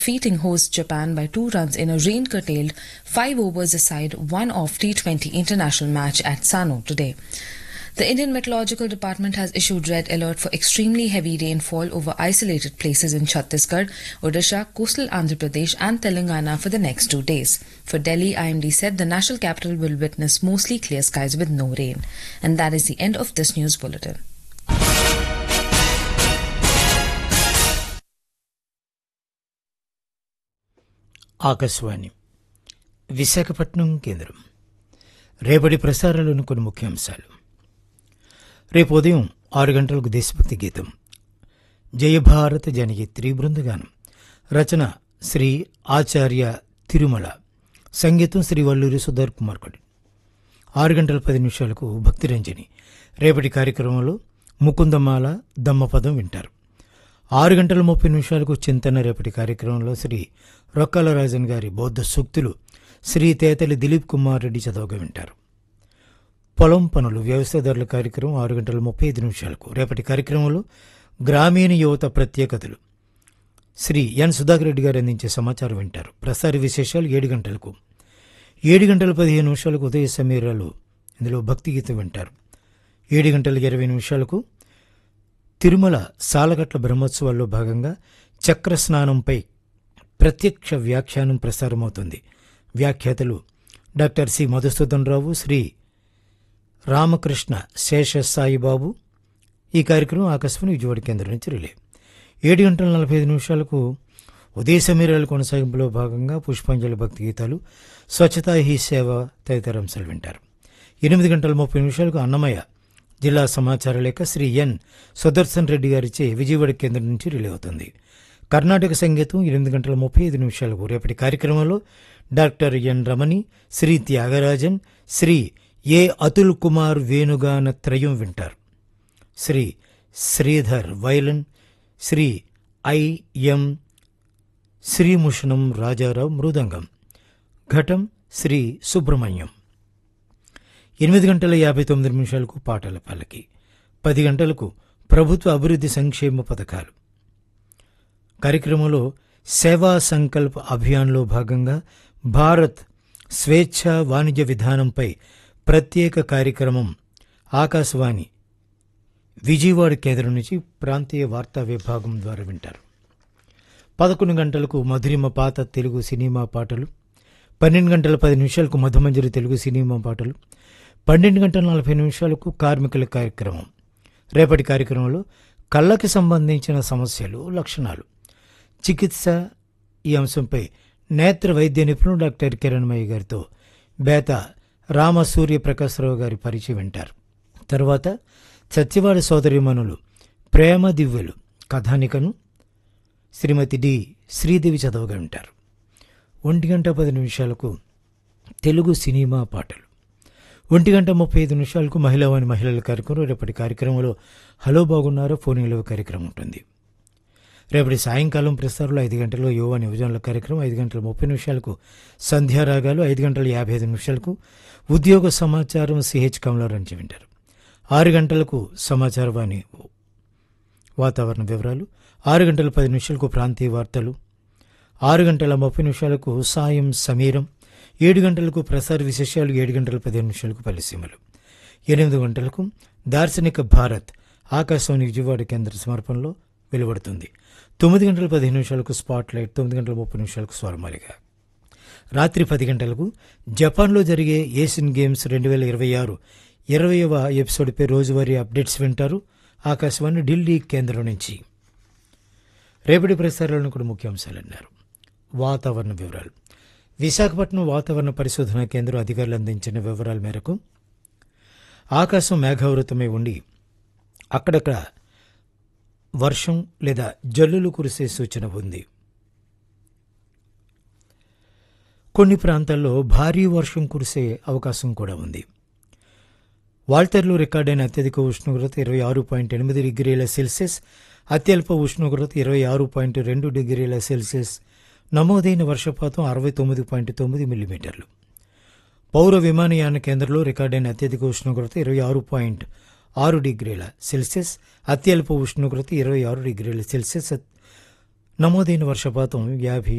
defeating host Japan by two runs in a rain curtailed five overs aside one off T20 international match at Sano today. The Indian Meteorological Department has issued red alert for extremely heavy rainfall over isolated places in Chhattisgarh, Odisha, coastal Andhra Pradesh, and Telangana for the next two days. For Delhi, IMD said the national capital will witness mostly clear skies with no rain. And that is the end of this news bulletin. Akashvani Visakhapatnam కేంద్రం రేపటి ప్రసారాలను కొన్ని ముఖ్యాంశాలు రేపు ఉదయం ఆరు గంటలకు దేశభక్తి గీతం జయభారత జనయిత్రి బృందగానం రచన శ్రీ ఆచార్య తిరుమల సంగీతం శ్రీ వల్లూరి సుధర్ కుమార్ కొడి ఆరు గంటల పది నిమిషాలకు భక్తిరంజని రేపటి కార్యక్రమంలో ముకుందమాల దమ్మపదం వింటారు ఆరు గంటల ముప్పై నిమిషాలకు చింతన రేపటి కార్యక్రమంలో శ్రీ రొక్కాల రాజన్ గారి బౌద్ధ సూక్తులు శ్రీ తేతలి దిలీప్ కుమార్ రెడ్డి చదవగా వింటారు పొలం పనులు వ్యవసాయదారుల కార్యక్రమం ఆరు గంటల ముప్పై ఐదు నిమిషాలకు రేపటి కార్యక్రమంలో గ్రామీణ యువత ప్రత్యేకతలు శ్రీ ఎన్ సుధాకర్ రెడ్డి గారు అందించే సమాచారం వింటారు ప్రసార విశేషాలు ఏడు గంటలకు ఏడు గంటల పదిహేను నిమిషాలకు ఉదయ సమీరాలు ఇందులో భక్తి గీతం వింటారు ఏడు గంటల ఇరవై నిమిషాలకు తిరుమల సాలగట్ల బ్రహ్మోత్సవాల్లో భాగంగా చక్ర స్నానంపై ప్రత్యక్ష వ్యాఖ్యానం ప్రసారమవుతుంది వ్యాఖ్యాతలు డాక్టర్ సి మధుసూదన్ రావు శ్రీ రామకృష్ణ శేష సాయిబాబు ఈ కార్యక్రమం ఆకాశవాణి విజయవాడ కేంద్రం నుంచి రిలే ఏడు గంటల నలభై ఐదు నిమిషాలకు ఉదయ సమీరాల కొనసాగింపులో భాగంగా పుష్పాంజలి భక్తి గీతాలు స్వచ్ఛతా హీ సేవ తదితర అంశాలు వింటారు ఎనిమిది గంటల ముప్పై నిమిషాలకు అన్నమయ్య జిల్లా సమాచార లేఖ శ్రీ ఎన్ సుదర్శన్ రెడ్డి గారిచే విజయవాడ కేంద్రం నుంచి రిలే అవుతుంది కర్ణాటక సంగీతం ఎనిమిది గంటల ముప్పై ఐదు నిమిషాలకు రేపటి కార్యక్రమంలో doctor N Ramani Shri Thyagarajan Shri A Atul Kumar వేణుగాన త్రయం వింటారు శ్రీ శ్రీధర్ వైలన్ శ్రీ ఐఎం శ్రీముషణం రాజారావు మృదంగం ఘటం శ్రీ సుబ్రహ్మణ్యం ఎనిమిది గంటల యాభై తొమ్మిది నిమిషాలకు పాటల పల్లకి పది గంటలకు ప్రభుత్వ అభివృద్ధి సంక్షేమ పథకాలు కార్యక్రమంలో సేవా సంకల్ప్ అభియాన్లో భాగంగా భారత్ స్వేచ్ఛ వాణిజ్య విధానంపై ప్రత్యేక కార్యక్రమం ఆకాశవాణి విజయవాడ కేంద్రం నుంచి ప్రాంతీయ వార్తా విభాగం ద్వారా వింటారు పదకొండు గంటలకు మధురిమ పాత తెలుగు సినిమా పాటలు పన్నెండు గంటల పది నిమిషాలకు మధుమంజరి తెలుగు సినిమా పాటలు పన్నెండు గంటల నలభై నిమిషాలకు కార్మికుల కార్యక్రమం రేపటి కార్యక్రమంలో కళ్ళకి సంబంధించిన సమస్యలు లక్షణాలు చికిత్స ఈ అంశంపై నేత్ర వైద్య నిపుణుడు డాక్టర్ కిరణ్మయ్య గారితో బేత రామసూర్య ప్రకాశ్రావు గారి పరిచయం వింటారు తర్వాత సత్యవాడ సోదరిమణులు ప్రేమ దివ్యలు కథానికను శ్రీమతి డి శ్రీదేవి చదవగా ఉంటారు ఒంటి గంట పది నిమిషాలకు తెలుగు సినిమా పాటలు ఒంటి గంట ముప్పై ఐదు నిమిషాలకు మహిళావాణి మహిళల కార్యక్రమం రేపటి కార్యక్రమంలో హలో బాగున్నారో ఫోన్ నిలవ కార్యక్రమం ఉంటుంది రేపటి సాయంకాలం ప్రసారంలో ఐదు గంటల్లో యువవాణి యువజనుల కార్యక్రమం ఐదు గంటల ముప్పై నిమిషాలకు సంధ్యారాగాలు ఐదు గంటల యాభై ఐదు నిమిషాలకు ఉద్యోగ సమాచారం సిహెచ్ కమలారాంచి వింటారు ఆరు గంటలకు సమాచారవాణి వాతావరణ వివరాలు ఆరు గంటల పది నిమిషాలకు ప్రాంతీయ వార్తలు ఆరు గంటల ముప్పై నిమిషాలకు సాయం సమీరం ఏడు గంటలకు ప్రసార విశేషాలు ఏడు గంటల పదిహేను నిమిషాలకు పలిసీమలు ఎనిమిది గంటలకు దార్శనిక భారత్ ఆకాశవాణి విజయవాడ కేంద్ర సమర్పణలో వెలువడుతుంది తొమ్మిది గంటల పదిహేను నిమిషాలకు స్పాట్ లైట్ తొమ్మిది గంటల ముప్పై నిమిషాలకు స్వరమాలిక రాత్రి పది గంటలకు జపాన్లో జరిగే ఏషియన్ గేమ్స్ రెండు వేల ఇరవై ఆరు ఇరవైవ ఎపిసోడ్పై రోజువారీ అప్డేట్స్ వింటారు ఆకాశవాణి ఢిల్లీ కేంద్రం నుంచి రేపటి ప్రసారాలను కూడా ముఖ్యాంశాలు అన్నారు వాతావరణ వివరాలు విశాఖపట్నం వాతావరణ పరిశోధన కేంద్రం అధికారులు అందించిన వివరాల మేరకు ఆకాశం మేఘావృతమై ఉండి అక్కడక్కడ వర్షం లేదా జల్లులు కురిసే సూచన ఉంది కొన్ని ప్రాంతాల్లో భారీ వర్షం కురిసే అవకాశం కూడా ఉంది వాల్టర్లో రికార్డైన అత్యధిక ఉష్ణోగ్రత ఇరవై ఆరు పాయింట్ ఎనిమిది డిగ్రీల సెల్సియస్ అత్యల్ప ఉష్ణోగ్రత ఇరవై ఆరు పాయింట్ రెండు డిగ్రీల సెల్సియస్ నమోదైన వర్షపాతం అరవై తొమ్మిది పాయింట్ తొమ్మిది మిల్లీమీటర్లు పౌర విమానయాన కేంద్రంలో రికార్డైన అత్యధిక ఉష్ణోగ్రత ఇరవై ఆరు పాయింట్ ఆరు డిగ్రీల సెల్సియస్ అత్యల్ప ఉష్ణోగ్రత ఇరవై ఆరు డిగ్రీల సెల్సియస్ నమోదైన వర్షపాతం యాభై